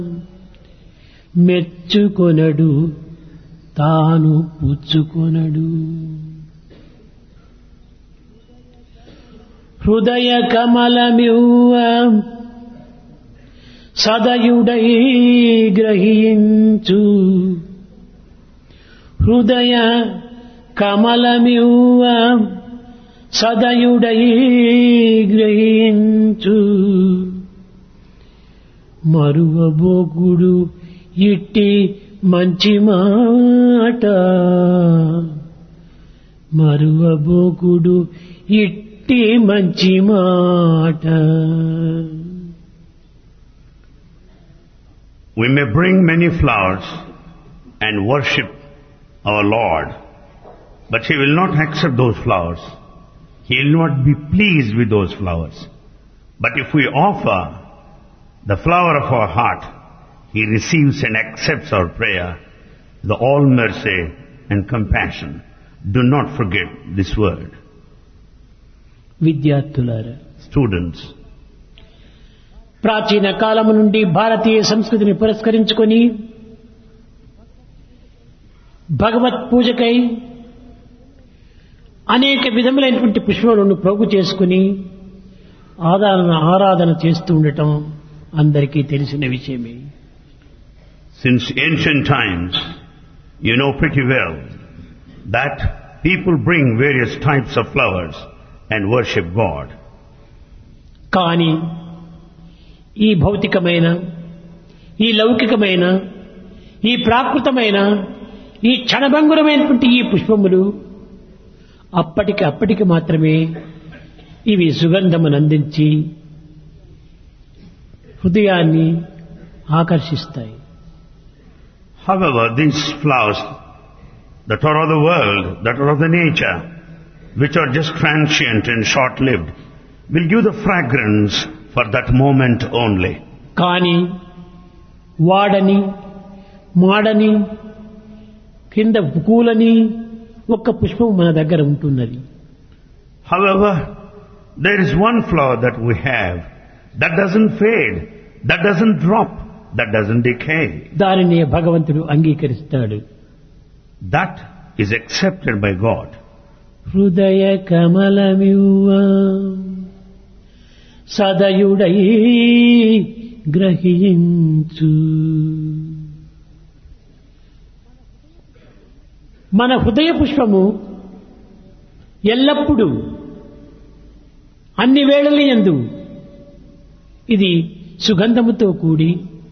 మెచ్చుకొనడు తాను పుచ్చుకొనడు హృదయ కమలమివ్వ సదయుడై గ్రహించు హృదయ కమలమివ్వ సదయుడై గ్రహించు మరువబోకుడు ఇట్టి మంచి మాట మరువబోకుడు ఇట్టి మంచి మాట We may bring many flowers and worship our Lord, but He will not accept those flowers. He will not be pleased with those flowers. But if we offer the flower of our heart, He receives and accepts our prayer, the all mercy and compassion. Do not forget this word. విద్యార్థులారా Students, ప్రాచీన కాలము నుండి భారతీయ సంస్కృతిని పురస్కరించుకొని భగవత్ పూజకై అనేక విధములైనటువంటి పుష్పములను ప్రోగు చేసుకుని ఆరాధన ఆరాధన చేస్తూ ఉండటం అందరికీ తెలిసిన విషయమే since ancient times, you know pretty well that people bring various types of flowers and worship God. కానీ ఈ భౌతికమైన ఈ లౌకికమైన ఈ ప్రాకృతమైన ఈ క్షణభంగురమైనటువంటి ఈ పుష్పములు అప్పటికి అప్పటికి మాత్రమే ఇవి సుగంధమును అందించి హృదయాన్ని ఆకర్షిస్తాయి However, these flowers that are of the world, that are of the nature, which are just transient and short-lived, will give the fragrance for that moment only. కానీ వాడని మాడని కింద కూలని ఒక్క పుష్పం మన దగ్గర ఉంటున్నది However, there is one flower that we have that doesn't fade, that doesn't drop, that doesn't decay. దానిని భగవంతుడు అంగీకరిస్తాడు That is accepted by God. హృదయ కమలమివ్వ సదయుడై గ్రహించు మన హృదయ పుష్పము ఎల్లప్పుడూ అన్ని వేళల యందు ఇది సుగంధముతో కూడి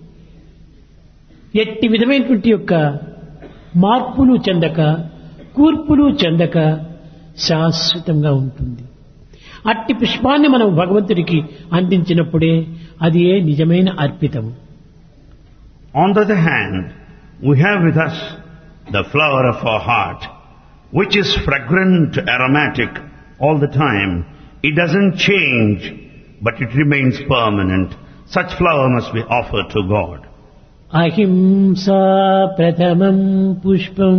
ఎట్టి విధమైనటువంటి యొక్క మార్పులు చెందక కూర్పులు చెందక శాశ్వతంగా ఉంటుంది అట్టి పుష్పాన్ని మనం భగవంతుడికి అందించినప్పుడే అది ఏ నిజమైన అర్పితము On the other hand, we have with us the flower of our heart, which is fragrant, aromatic all the time. It doesn't change, but it remains permanent. Such flower must be offered to God. అహింసా ప్రథమం పుష్పం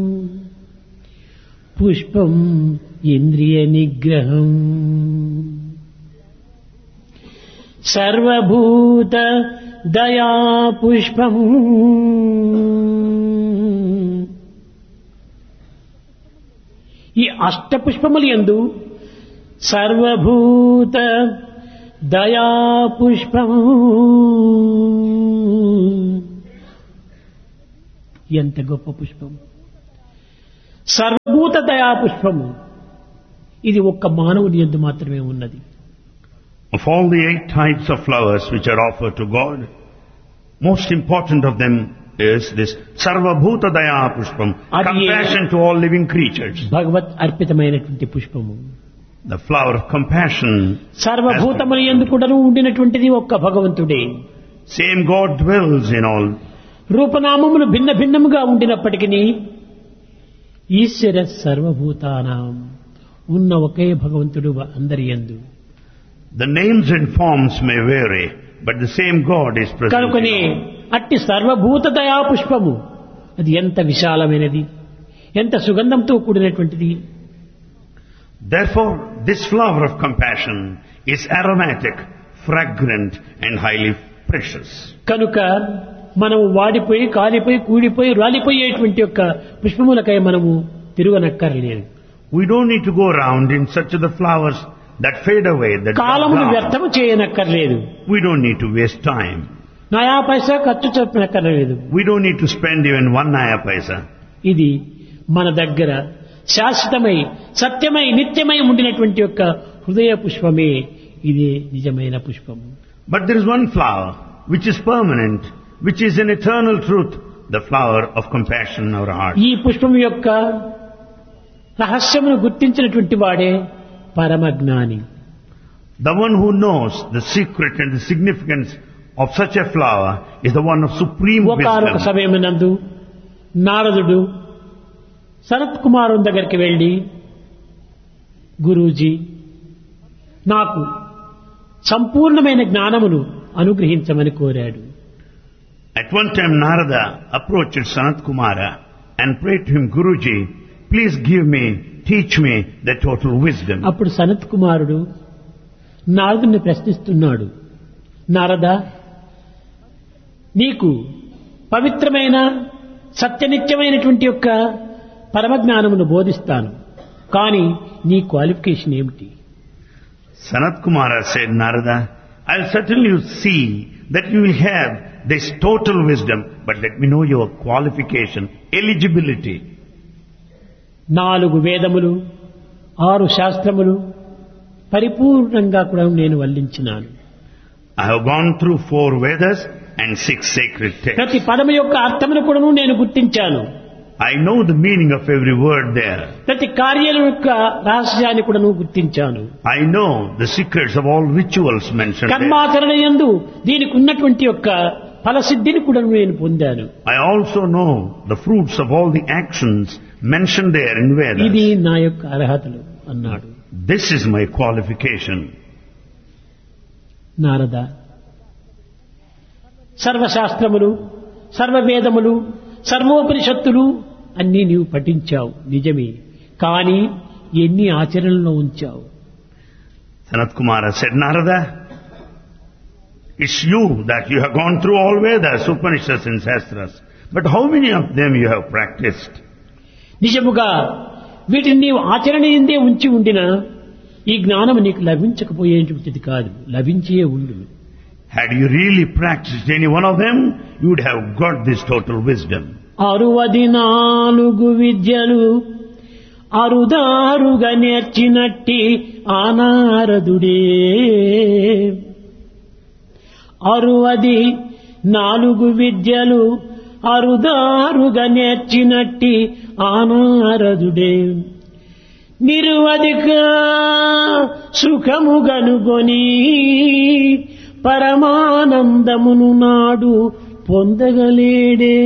పుష్పం ఇంద్రియ నిగ్రహం సర్వభూత దయా పుష్పం ఈ అష్ట పుష్పములు ఎందు సర్వభూత దయా పుష్పం ఎంత గొప్ప పుష్పం సర్వభూత దయా పుష్పము ఇది ఒక్క మానవుని ఎందు మాత్రమే ఉన్నది Of all the eight types of flowers which are offered to God, most important of them is this Sarvabhuta Daya Pushpam, Adi- compassion to all living creatures. భగవత్ అర్పితమైనటువంటి పుష్పము The flower of compassion. సర్వభూతముల ఎందు కూడాను ఉండినటువంటిది ఒక్క భగవంతుడే Same God dwells in all. రూపనామములు భిన్న భిన్నముగా ఉండినప్పటికీ ఈశ్వర సర్వభూతానాం ఉన్న ఒకే భగవంతుడు అందరి ఎందు The names and forms may vary, but the same God is present. కనుకనే in all. అట్టి సర్వభూత దయా పుష్పము అది ఎంత విశాలమైనది ఎంత సుగంధంతో కూడినటువంటిది Therefore, this flower of compassion is aromatic, fragrant, and highly precious. కనుక మనము వాడిపోయి కాలిపోయి కూడిపోయి రాలిపోయేటువంటి యొక్క పుష్పములకై మనము తిరుగనక్కర్లేదు We don't need to go around in search of the flowers that fade away, that drop కాలమును down. వ్యర్థము చేయనక్కర్లేదు We don't need to waste time. నయా పైసా ఖర్చు చెప్పనక్కర్లేదు We don't need to spend even one naya paisa. ఇది మన దగ్గర శాశ్వతమై సత్యమై నిత్యమై ఉండినటువంటి యొక్క హృదయ పుష్పమే ఇది నిజమైన పుష్పము But there is one flower which is permanent, which is an eternal truth, the flower of compassion in our heart. ఈ పుష్పం యొక్క రహస్యమును గుర్తించినటువంటి వాడే పరమజ్ఞాని The one who knows the secret and the significance of such a flower is the one of supreme ఒకనొక wisdom. సమయమునందు నారదుడు సనత్ కుమారుని దగ్గరికి వెళ్ళి గురూజీ నాకు సంపూర్ణమైన జ్ఞానమును అనుగ్రహించమని కోరాడు At one time Narada approached Sanat Kumara and prayed to him, Guruji, please give me, teach me the total wisdom. అప్పుడు సనత్ కుమారుడు నారదుని ప్రశ్నిస్తున్నాడు నారద నీకు పవిత్రమైన సత్యనిత్యమైనటువంటి యొక్క పరమజ్ఞానమును బోధిస్తాను కానీ నీ క్వాలిఫికేషన్ ఏమిటి Sanat Kumara said, Narada, I'll certainly see that you will have this total wisdom, but let me know your qualification, eligibility. నాలుగు వేదములు ఆరు శాస్త్రములు పరిపూర్ణంగా కూడా నేను వల్లించినాను I have gone through four Vedas and six sacred texts. ప్రతి పదము యొక్క అర్థమును కూడాను నేను గుర్తించాను I know the meaning of every word there. ప్రతి కార్యాల యొక్క రహస్యాన్ని కూడాను గుర్తించాను I know the secrets of all rituals mentioned there. కర్మాచరణ యందు దీనికి ఉన్నటువంటి యొక్క ఫలసిద్ధిని కూడా నేను పొందాను I also know the fruits of all the actions mentioned there in ఇది Vedas. నా యొక్క అర్హతలు అన్నాడు This is my qualification. Narada సర్వశాస్త్రములు సర్వవేదములు సర్వోపనిషత్తులు అన్నీ నీవు పఠించావు నిజమే కానీ ఎన్ని ఆచరణలో ఉంచావు Sanat Kumara said, Narada, it's you that you have gone through all Vedas, Upanishads and Shastras. But how many of them you have practiced? నిజముగా వీటిని నీవు ఆచరణ ఎందే ఉంచి ఉండిన ఈ జ్ఞానం నీకు లభించకపోయేటువంటిది కాదు లభించే ఉండు Had you really practiced any one of them, you would have got this total wisdom. అరువది నాలుగు విద్యలు అరుదారుగా నేర్చినట్టి ఆనారదుడే అరువది నాలుగు విద్యలు అరుదారుగా నేర్చినట్టి ఆనారదుడే నిరువధిక సుఖము గనుగొని పరమానందమును నాడు పొందగలేడే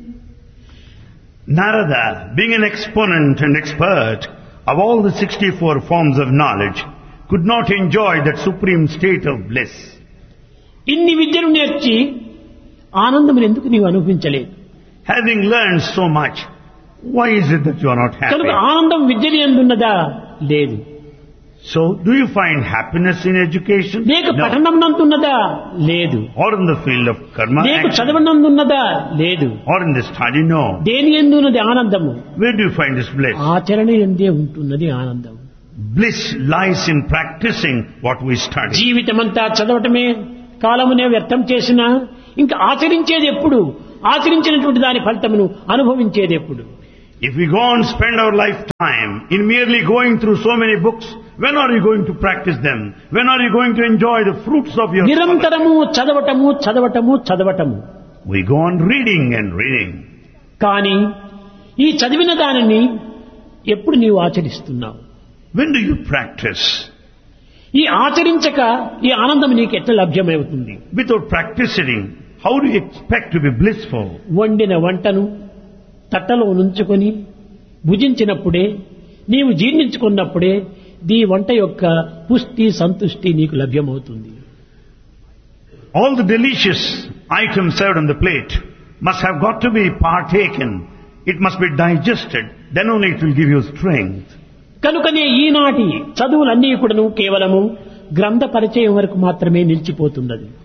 Narada, being an exponent and expert of all the 64 forms of knowledge, could not enjoy that supreme state of bliss. ఇన్ని విద్యలు నేర్చి ఆనందమును ఎందుకు నీవు అనుభవించలేదు Having learned so much, why is it that you are not కనుక happy? ఆనందం విద్యలు ఎందున్నదా లేదు So, do you find happiness in education? లేక No. పఠనం నందున్నదా లేదు Or in the field of karma? లేక action? చదవనందున్నదా లేదు Or in the study? No. దేని ఎందున్నది ఆనందము Where do you find this bliss? ఆచరణ ఎందే ఉంటున్నది ఆనందం Bliss lies in practicing what we study. జీవితమంతా చదవటమే కాలమునే వ్యర్థం చేసిన ఇంకా ఆచరించేది ఎప్పుడు ఆచరించినటువంటి దాని ఫలితమును అనుభవించేది ఎప్పుడు If we go and spend our lifetime in merely going through so many books, when are you going to practice them? When are you going to enjoy the fruits of your scholarship? నిరంతరము చదవటము చదవటము చదవటము We go on reading and reading. కానీ ఈ చదివిన దానిని ఎప్పుడు నీవు ఆచరిస్తున్నావు When do you practice? ఈ ఆచరించక ఈ ఆనందం నీకు ఎట్లా లభ్యమవుతుంది Without practicing, how do you expect to be blissful? వండిన వంటను తట్టలో నుంచుకొని భుజించినప్పుడే నీవు జీర్ణించుకున్నప్పుడే దీ వంట యొక్క పుష్టి సంతుష్టి నీకు లభ్యమవుతుంది All the delicious items served on the plate must have got to be partaken. It must be digested. Then only it will give you strength. కనుకనే ఈనాటి చదువులన్నీ కూడాను కేవలము గ్రంథ పరిచయం వరకు మాత్రమే నిలిచిపోతున్నది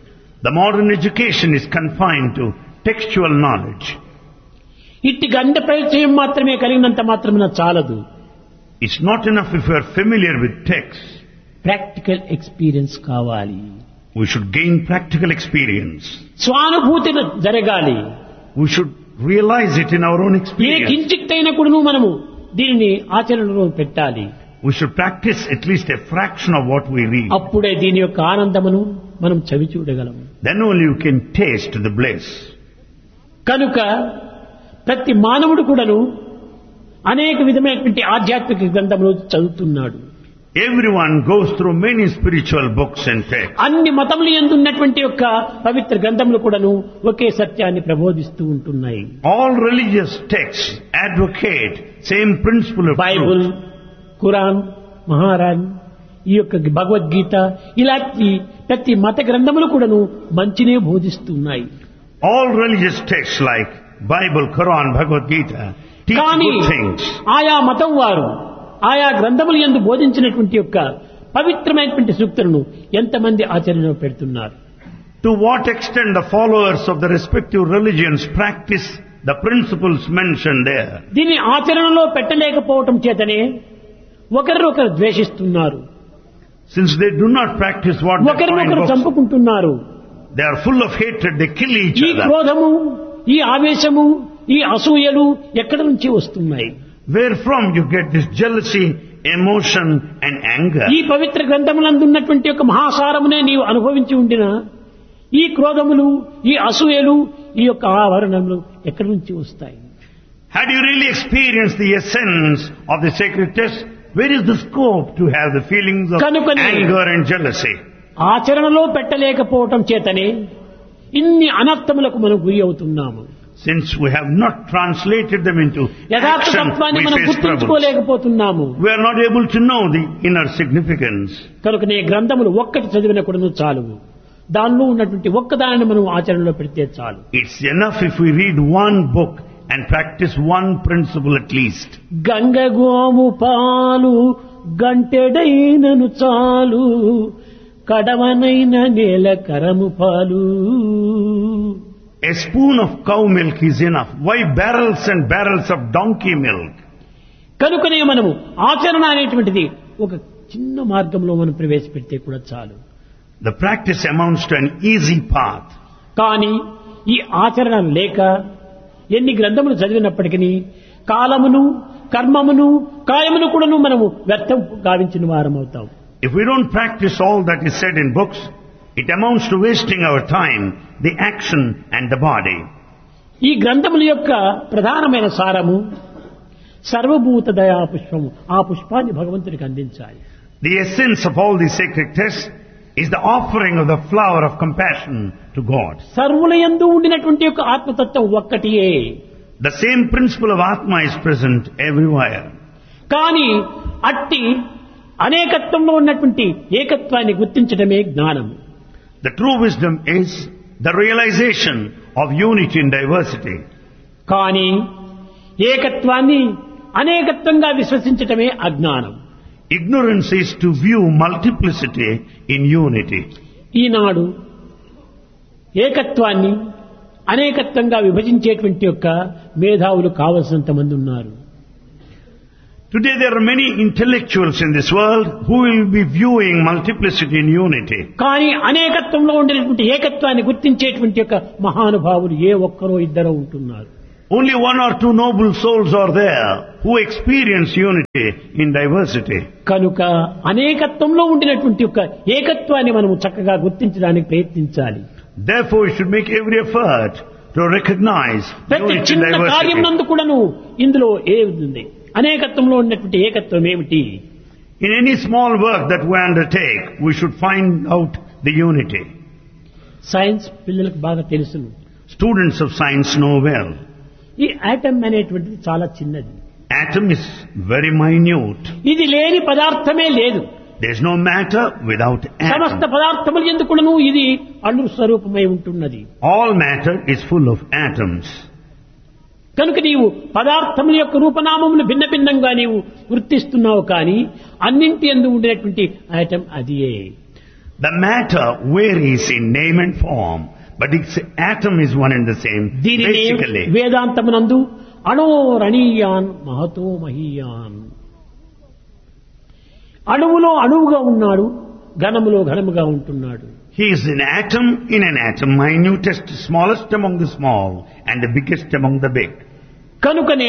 The modern education is confined to textual knowledge. ఇట్టి గంట పరిచయం మాత్రమే కలిగినంత మాత్రమే చాలదు It's not enough if we are familiar with text. Practical experience కావాలి We should gain practical experience. స్వానుభూతి జరగాలి We should realize it in our own A experience. కించిత్తైన కూడాను మనము దీనిని ఆచరణలో పెట్టాలి We should practice at least a fraction of what we read. అప్పుడే దీని యొక్క ఆనందమును మనం చవి చూడగలము Then only you can taste the bliss. కనుక ప్రతి మానవుడు కూడాను అనేక విధమైనటువంటి ఆధ్యాత్మిక గ్రంథములు చదువుతున్నాడు Everyone goes through many spiritual books and texts. అన్ని మతములు ఎందున్నటువంటి యొక్క పవిత్ర గ్రంథములు కూడాను ఒకే సత్యాన్ని ప్రబోధిస్తూ ఉంటున్నాయి All religious texts advocate same principle of Bible truth. Quran మహారాన్ ఈ యొక్క భగవద్గీత ఇలాంటి ప్రతి మత గ్రంథములు కూడాను మంచినే బోధిస్తున్నాయి All religious texts like Bible, Quran, Bhagavad Gita teach కానీ good things. ఆయా మతం వారు ఆయా గ్రంథములు ఎందు బోధించినటువంటి యొక్క పవిత్రమైనటువంటి సూక్తులను ఎంతమంది ఆచరణలో పెడుతున్నారు To what extent the followers of the respective religions practice the principles mentioned there. దీన్ని ఆచరణలో పెట్టలేకపోవటం చేతనే ఒకరినొకరు ద్వేషిస్తున్నారు Since they do not practice what they find ఒకరినొకరు books, చంపుకుంటున్నారు they are full of hatred, they kill each ఈ other. క్రోధము ఈ ఆవేశము ఈ అసూయలు ఎక్కడి నుంచి వస్తున్నాయి Where from you get this jealousy, emotion and anger? ఈ పవిత్ర గ్రంథములందు ఉన్నటువంటి యొక్క మహాసారమునే నీవు అనుభవించి ఉండిన ఈ క్రోధములు ఈ అసూయలు ఈ యొక్క ఆవరణములు ఎక్కడి నుంచి వస్తాయి Had you really experienced the essence of the sacred text, where is the scope to have the feelings of కనుకనే anger and jealousy? ఆచరణలో పెట్టలేకపోవటం చేతనే ఇన్ని అనర్థములకు మనం గురి అవుతున్నాము Since we have not translated them into యథార్థ action, తత్వాన్ని we మనం face troubles. గుర్తుంచుకోలేకపోతున్నాము We are not able to know the inner significance. కనుక నీ గ్రంథములు ఒక్కటి చదివిన కూడా చాలు దానిలో ఉన్నటువంటి ఒక్కదానిని మనం ఆచరణలో పెడితే చాలు It's enough if we read one book and practice one principle at least. Ganga Gomoh పాలు గంటెడైనను చాలు కడవనైన నేల కరము పాలు A spoon of cow milk is enough. Why barrels and barrels of donkey milk? కనుకనే మనము ఆచరణ అనేటువంటిది ఒక చిన్న మార్గంలో మనం ప్రవేశపెడితే కూడా చాలు The practice amounts to an easy path. కానీ ఈ ఆచరణ లేక ఎన్ని గ్రంథములు చదివినప్పటికీ కాలమును కర్మమును కాయమును కూడాను మనము వ్యర్థం గావించిన వారం అవుతాం If we don't practice all that is said in books, it amounts to wasting our time, the action and the body. ఈ గ్రంథముల యొక్క ప్రధానమైన సారము సర్వభూత దయా పుష్పము ఆ పుష్పాన్ని భగవంతునికి అందించాలి The essence of all these sacred texts is the offering of the flower of compassion to God. సర్వుల యందు ఉండినటువంటి యొక్క ఆత్మతత్వం ఒక్కటియే The same principle of Atma is present everywhere. కానీ అట్టి అనేకత్వంలో ఉన్నటువంటి ఏకత్వాన్ని గుర్తించడమే జ్ఞానము The true wisdom is the realization of unity in diversity. కానీ ఏకత్వాన్ని అనేకత్వంగా విశ్వసించటమే అజ్ఞానం Ignorance is to view multiplicity in unity. ఈనాడు ఏకత్వాన్ని అనేకత్వంగా విభజించేటువంటి యొక్క మేధావులు కావలసినంత మంది ఉన్నారు Today there are many intellectuals in this world who will be viewing multiplicity in unity. కానీ అనేకత్వంలో ఉండినటువంటి ఏకత్వాన్ని గుర్తించేటువంటి యొక్క మహానుభావులు ఏ ఒక్కరో ఇద్దరో ఉంటున్నారు Only one or two noble souls are there who experience unity in diversity. కనుక అనేకత్వంలో ఉండినటువంటి యొక్క ఏకత్వాన్ని మనము చక్కగా గుర్తించడానికి ప్రయత్నించాలి Therefore we should make every effort to recognize ప్రతి unity in చిన్న కార్యం diversity. నందు కూడాను ఇందులో ఏముంది అనేకత్వంలో ఉన్నటువంటి ఏకత్వం ఏమిటి In any small work that we undertake, we should find out the unity. Science పిల్లలకు బాగా తెలుసును Students of science know well. ఈ ఆటమ్ అనేటువంటిది చాలా చిన్నది Atom is very minute. ఇది లేని పదార్థమే లేదు There's no matter without సమస్త atom. పదార్థములు ఎందుకును ఇది అణు స్వరూపమై ఉంటున్నది All matter is full of atoms. కనుక నీవు పదార్థముల యొక్క రూపనామములు భిన్న భిన్నంగా నీవు గుర్తిస్తున్నావు కానీ అన్నింటి ఎందు ఉండినటువంటి ఐటమ్ అదియే The matter varies in name and form, but its atom is one and the same. దీనిని Basically, వేదాంతమునందు అణో రణీయాన్ మహతో మహీయాన్ అణువులో అణువుగా ఉన్నాడు ఘనములో ఘనముగా ఉంటున్నాడు he is an atom in an atom, minutest, smallest among the small, and the biggest among the big. కనుకనే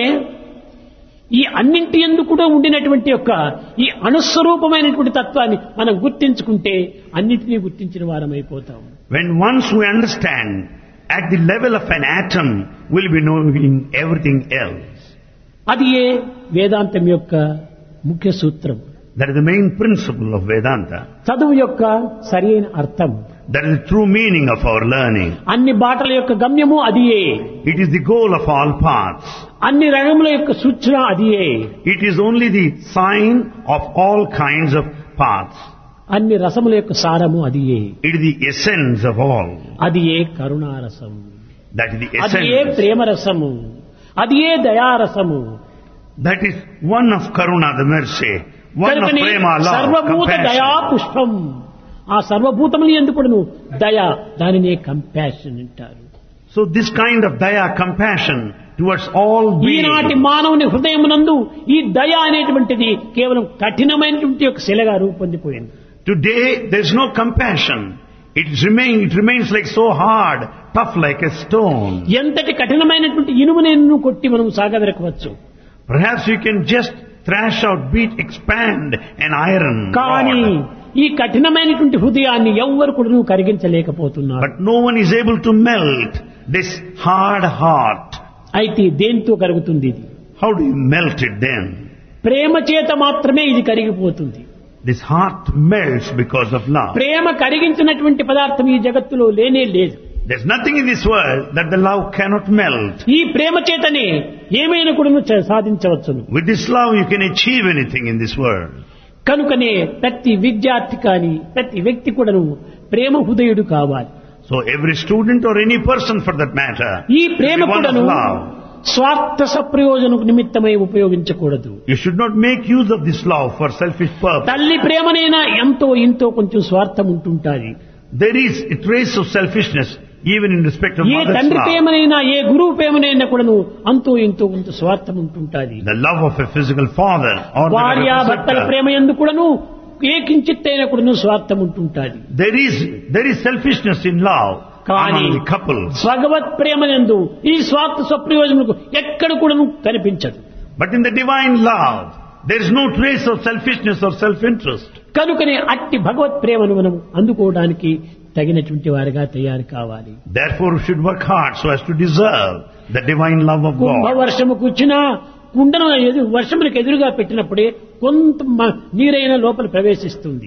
ఈ అన్నింటి ఎందు కూడా ఉండినటువంటి యొక్క ఈ అణుస్వరూపమైనటువంటి తత్వాన్ని మనం గుర్తించుకుంటే అన్నింటినీ గుర్తించిన వారమైపోతాం When once we understand at the level of an atom, we'll be knowing everything else. అది ఏ వేదాంతం యొక్క ముఖ్య సూత్రం That is the main principle of Vedanta. చదువు యొక్క సరైన అర్థం That is the true meaning of our learning. అన్ని బాటల యొక్క గమ్యము అదియే It is the goal of all paths. అన్ని రంగముల యొక్క సూచన అదియే It is only the sign of all kinds of paths. అన్ని రసముల యొక్క సారము అదియే It is the essence of all. అది ఏ కరుణారసం That is the అది ఏ essence. ప్రేమరసము అది ఏ దయారసము That is one of Karuna, the mercy. One of కనుకని Prema, love, సర్వభూత దయా compassion. పుష్పం ఆ సర్వభూతములు ఎందుకును దయ దానినే కంపాషన్ అంటారు So this kind of daya, compassion towards all ఈనాటి beings. మానవుని హృదయమునందు ఈ దయ అనేటువంటిది కేవలం కఠినమైనటువంటి ఒక శిలగా రూపొందిపోయింది Today there is no compassion. It, is remain, it remains like so hard, tough like a stone. ఎంతటి కఠినమైనటువంటి ఇనుమునేను కొట్టి మనం సాగదరకవచ్చు Perhaps you can just thrash out, beat, expand an iron కానీ rod. ఈ కఠినమైనటువంటి హృదయాన్ని ఎవ్వరు కూడా కరిగించలేకపోతున్నారు But no one is able to melt this hard heart. అయితే దేంతో కరుగుతుంది ఇది How do you melt it then? ప్రేమ చేత మాత్రమే ఇది కరిగిపోతుంది This heart melts because of love. ప్రేమ కరిగించినటువంటి పదార్థం ఈ జగత్తులో లేనే లేదు There's nothing in this world that the love cannot melt. ఈ ప్రేమ చేతనే ఏమైనా కూడా సాధించవచ్చును With this love you can achieve anything in this world. కనుకనే ప్రతి విద్యార్థి కాని ప్రతి వ్యక్తి కూడాను ప్రేమ హృదయుడు కావాలి So every student or any person for that matter, ఈ ప్రేమ should be one of కూడాను love. స్వార్థ సప్రయోజన నిమిత్తమై ఉపయోగించకూడదు You should not make use of this love for selfish purpose. తల్లి ప్రేమనైనా ఎంతో ఇంతో కొంచెం స్వార్థం ఉంటుంటాది There is a trace of selfishness even in respect of A mother's తండ్రి love. ప్రేమనైనా ఏ గురువు ప్రేమనైనా కూడాను అంతో ఇంతో కొంత స్వార్థం ఉంటుంటాది The love of a physical father or the love భార్య of a భర్తల sister. ప్రేమ ఎందు కూడాను ఏ కించిత్తైనా కూడాను స్వార్థం ఉంటుంటాది There is, there is selfishness in love కానీ among the couples. భగవత్ ప్రేమనందు ఈ స్వార్థ స్వప్రయోజనకు ఎక్కడ కూడాను కనిపించదు But in the divine love, there is no trace of selfishness or self-interest. కనుకనే అట్టి భగవత్ ప్రేమను మనం అందుకోవడానికి తగినటువంటి వారిగా తయారు కావాలి Therefore, we should work hard so as to deserve the divine love of Kumbh God. వర్షము కూర్చున్నా కుండను ఎదురు వర్షములకు ఎదురుగా పెట్టినప్పుడే కొంత మ- నీరైన లోపల ప్రవేశిస్తుంది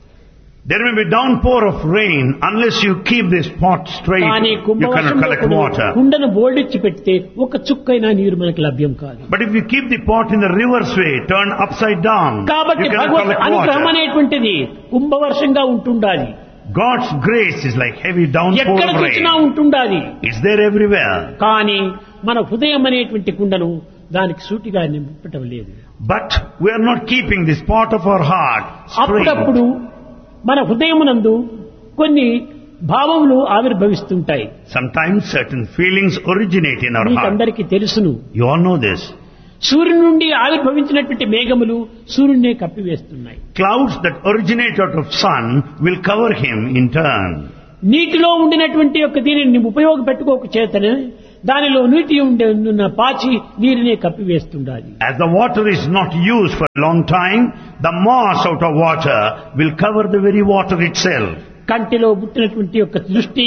There may be downpour of rain unless you keep this pot straight. కానీ You కుంభ cannot వర్షంలో collect కూడా water. కుండను బోల్డెచ్చి పెడితే ఒక చుక్కైనా నీరు మనకు లభ్యం కాదు But if you keep the pot in the reverse way, turned upside down, కాబట్టి you cannot భగవత్ collect అనుగ్రహం water. అనేటువంటిది కుంభవర్షంగా ఉంటుండాలి God's grace is like heavy downpour ఎక్కడ of చూసినా rain. ఉంటుండాలి It's there everywhere. కానీ మన హృదయం అనేటువంటి కుండను దానికి సూటిగా నింపటం లేదు But we are not keeping this pot of our heart straight. అప్పుడప్పుడు మన హృదయమునందు కొన్ని భావములు ఆవిర్భవిస్తుంటాయి Sometimes certain feelings originate in our మీకు heart. అందరికీ తెలుసును You all know this. సూర్యుని నుండి ఆవిర్భవించినటువంటి మేఘములు సూర్యుడినే కప్పివేస్తున్నాయి Clouds that originate out of sun will cover him in turn. నీటిలో ఉండినటువంటి యొక్క దీనిని ఉపయోగపెట్టుకోక చేతనే దానిలో నీటి ఉండే ఉన్న పాచి నీరునే కప్పివేస్తుండాలి As the water is not used for a long time, the moss out of water will cover the very water itself. కంటిలో పుట్టినటువంటి యొక్క దృష్టి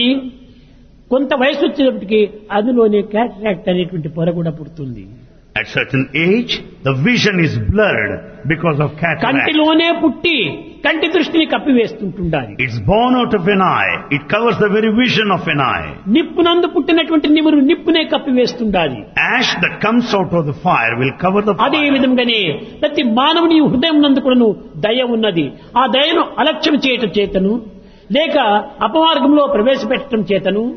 కొంత వయసు వచ్చినప్పటికీ అందులోనే క్యాట్రాక్ట్ అనేటువంటి పొర కూడా పుడుతుంది At certain age, the vision is blurred because of cataract. కంటిలోనే పుట్టి కంటి దృష్టిని కప్పివేస్తుంటుండాలి It's born out of an eye. It covers the very vision of an eye. నిప్పునందు పుట్టినటువంటి నిమురు నిప్పునే కప్పివేస్తుండాలి Ash that comes out of the fire will cover the అదే fire. విధంగానే ప్రతి మానవుని హృదయం నందు కూడాను దయ ఉన్నది ఆ దయను అలక్ష్యం చేయటం చేతను లేక అపమార్గంలో ప్రవేశపెట్టడం చేతను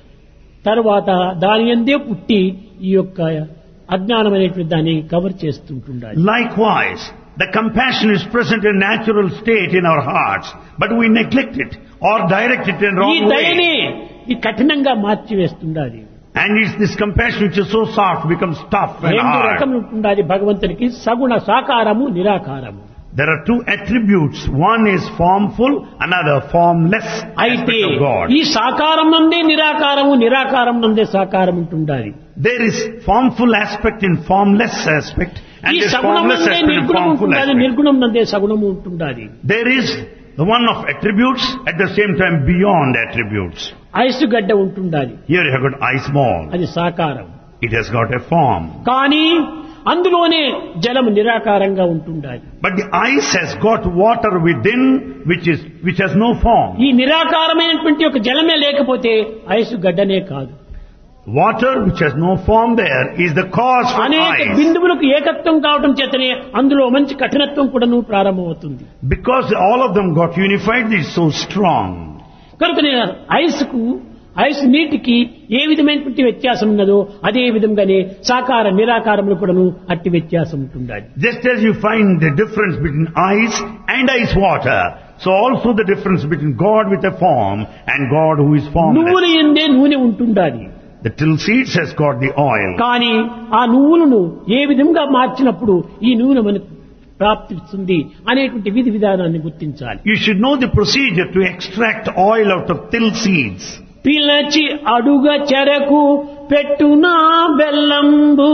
తరువాత దాని ఎందే పుట్టి ఈ యొక్క అజ్ఞానం అనేటువంటి దాన్ని కవర్ చేస్తుంటుండాలి Likewise, The compassion is present in natural state in our hearts, but we neglect it or direct it in ఈ wrong దయని way. ఈ కఠినంగా మార్చివేస్తుండాలి And it's this compassion which is so soft becomes tough and రెండు hard. రకములు ఉంటుండాలి భగవంతునికి సగుణ సాకారము నిరాకారము There are two attributes. One is formful, another formless అయితే aspect of God. ఈ సాకారం నందే నిరాకారము నిరాకారం నందే సాకారం ఉంటుండాలి There is formful aspect in formless aspect, and ఈ there is సగుణం formless నందే aspect in నిర్గుణం formful ఉంటుండాలి aspect. నిర్గుణం నందే సగుణము ఉంటుండాలి There is the one of attributes, at the same time beyond attributes. Ice గడ్డ ఉంటుండాలి Here you have got ice ball. అది సాకారం It has got a form. కానీ అందులోనే జలం నిరాకారంగా ఉంటుండాలి But the ice has got water within which is which has no form. ఈ నిరాకారమైనటువంటి ఒక జలమే లేకపోతే ఐసు గడ్డనే కాదు Water which has no form there is the cause for అనేక ice. బిందువులకు ఏకత్వం కావటం చేతనే అందులో మంచి కఠినత్వం కూడాను ప్రారంభమవుతుంది Because all of them got unified, it's so strong. కనుక నేను ఐస్కు ఐస్ నీటికి ఏ విధమైనటువంటి వ్యత్యాసం ఉన్నదో అదే విధంగానే సాకార నిరాకారములు కూడాను అట్టి వ్యత్యాసం ఉంటుండాలి Just as you find the difference between ice and ice water, so also the difference between God with a form and God who is formless. నువ్వులు ఎందే నూనె ఉంటుండాలి The till seeds has got the oil. కానీ ఆ నువ్వులను ఏ విధంగా మార్చినప్పుడు ఈ నూనె మనకు ప్రాప్తిస్తుంది అనేటువంటి విధి విధానాన్ని గుర్తించాలి You should know the procedure to extract oil out of till seeds. పిలచి అడుగ చెరకు పెట్టునా బెల్లంబు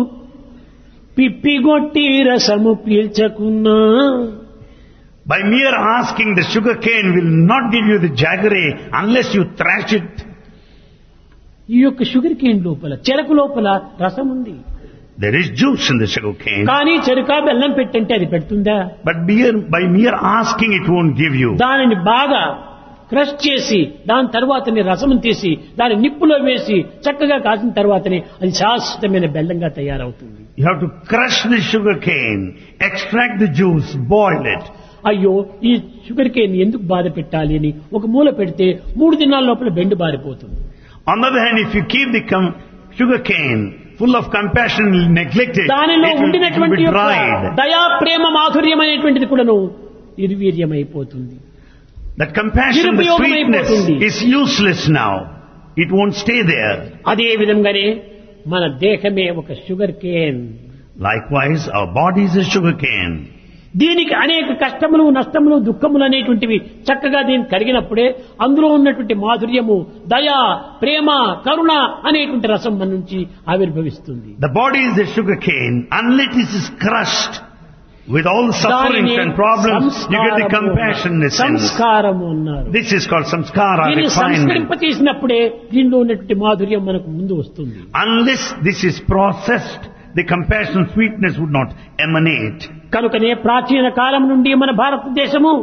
పిప్పిగొట్టి రసము పీల్చకున్నా By mere asking, the sugar cane will not give you the jaggery unless you thrash it. ఈ యొక్క షుగర్ కేన్ లోపల చెరకు లోపల రసం ఉంది There is juice in the sugar cane, కానీ చెరుక బెల్లం పెట్టంటే అది పెడుతుందా but mere, by mere asking, it won't give you. దానిని బాగా క్రష్ చేసి దాని తర్వాతనే రసం తీసి దాని నిప్పులో వేసి చక్కగా కాసిన తర్వాతనే అది శాశ్వతమైన బెల్లంగా తయారవుతుంది You have to crush the sugar cane, extract the juice, boil it. అయ్యో ఈ షుగర్ కేన్ ఎందుకు బాధ పెట్టాలి అని ఒక మూల పెడితే మూడు దినాల లోపల బెండు బారిపోతుంది On the other hand, if you keep the com- sugar cane full of compassion and neglect it, దానిలో it will, it will ఉండినటువంటి be యొక్క dried. దయా ప్రేమ మాధుర్యం అనేటువంటిది కూడాను నిర్వీర్యమైపోతుంది That compassion, the నిరుపయోగం sweetness అయిపోతుంది. is useless now. It won't stay there. అదే విధంగానే మన దేహమే ఒక sugar cane Likewise, our body is a sugar cane. దీనికి అనేక కష్టములు నష్టములు దుఃఖములు అనేటువంటివి చక్కగా దీన్ని కడిగినప్పుడే అందులో ఉన్నటువంటి మాధుర్యము దయ ప్రేమ కరుణ అనేటువంటి రసం మన నుంచి ఆవిర్భవిస్తుంది The body is a sugar cane. Unless it is crushed with all the sufferings దానిని and problems, you get the సంస్కారము compassion in అన్నారు. a sense. సంస్కారము అన్నారు This is called samskara, దీన్ని refinement. సంస్కరింపచేసినప్పుడే దీనిలో ఉన్నటువంటి మాధుర్యం మనకు ముందు వస్తుంది Unless this is processed, the compassion, sweetness would not emanate. కనుకనే ప్రాచీన కాలం నుండి మన భారతదేశము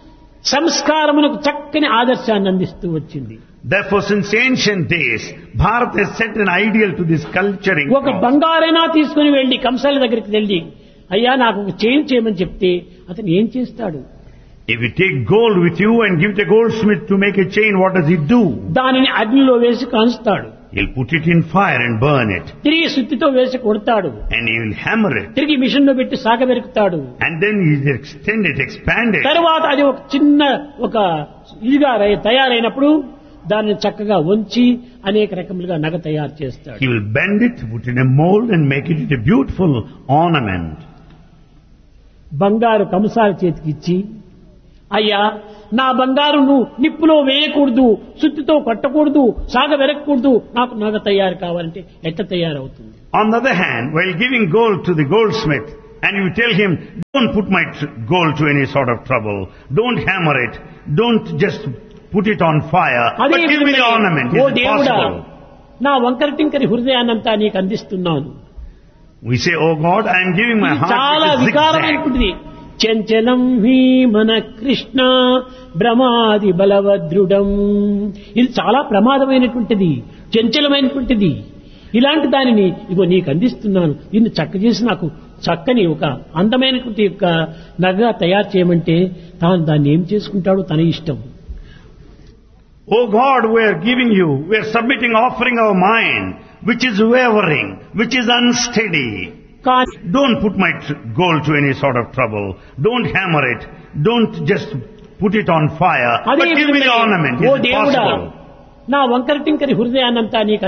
సంస్కారమునకు చక్కని ఆదర్శాన్ని అందిస్తూ వచ్చింది Therefore, since ancient days, Bharat has set an ideal to this culturing. ఒక process. బంగారైనా తీసుకుని వెళ్లి కంసాల దగ్గరికి వెళ్ళి అయ్యా నాకు ఒక చైన్ చేయమని చెప్తే అతను ఏం చేస్తాడు If you take gold with you and give it a goldsmith to make a chain, what does he do? దానిని అగ్నిలో వేసి కాంచుతాడు He'll put it in fire and burn it. తిరిగి సుత్తితో వేసి కొడతాడు And he will hammer it. తిరిగి machine లో పెట్టి సాగబెరుకుతాడు And then he'll extend it, expand it. తర్వాత అది ఒక చిన్న ఒక ఇదిగా రై- తయారైనప్పుడు దాన్ని చక్కగా వంచి అనేక రకములుగా నగ తయారు చేస్తాడు He will bend it, put it in a mold and make it into a beautiful ornament. బంగారు కంసాల చేతికి ఇచ్చి అయ్యా నా బంగారు నువ్వు నిప్పులో వేయకూడదు సుత్తితో కొట్టకూడదు సాగ వెరకూడదు నాకు నగ తయారు కావాలంటే ఎట్ట తయారవుతుంది On the other hand, while giving gold to the goldsmith, and you tell him, don't put my tr- gold to any sort of trouble, don't hammer it, don't just put it on fire, అదే but give me the విధంగా, ornament. Oh Is it దేవుడా possible? నా వంకర టింకరి హృదయాన్నంతా నీకు అందిస్తున్నాను We say, oh God, I am giving my ఇది heart చాలా which is zigzag. వికారమైనటువంటిది చంచలం హీ మన కృష్ణ భ్రమాది బలవద్రుడం ఇది చాలా ప్రమాదమైనటువంటిది చంచలమైనటువంటిది ఇలాంటి దానిని ఇగో నీకు అందిస్తున్నాను దీన్ని చక్క చేసి నాకు చక్కని ఒక అందమైనటువంటి యొక్క నగ తయారు చేయమంటే తాను దాన్ని ఏం చేసుకుంటాడో తన ఇష్టం Oh God, we are giving you, we are submitting, offering our mind, which is wavering, which is unsteady. కానీ Don't put my tr- gold to any sort of trouble. Don't hammer it. Don't just put it on fire. అదే But give me the విధంగానే, ornament. Oh Is it దేవుడా possible? నా వంకర టింకరి హృదయాన్నంతా నీకు